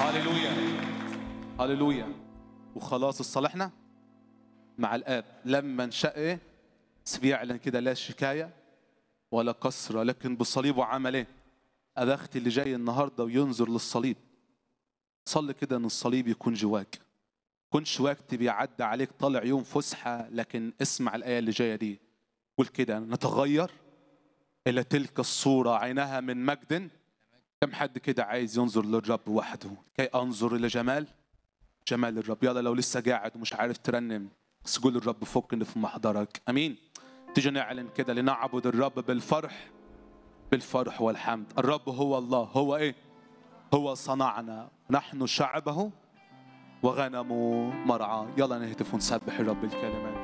هللويا هللويا وخلاص اصطلحنا مع الاب لما انشق بيعلن كده لا شكايه ولا كسره لكن بصليبه عمل ايه؟ أبختي اللي جاي النهارده وينظر للصليب صلي كده ان الصليب يكون جواك كنش وقت بيعدي عليك طالع يوم فسحه لكن اسمع الايه اللي جايه دي قول كده نتغير الى تلك الصوره عينها من مجد كم حد كده عايز ينظر للرب وحده كي انظر الى جمال جمال الرب يلا لو لسه قاعد ومش عارف ترنم بس قول للرب فكني في محضرك امين تيجي نعلن كده لنعبد الرب بالفرح بالفرح والحمد الرب هو الله هو ايه هو صنعنا نحن شعبه وغنم مرعاه يلا نهتف ونسبح الرب الكلمات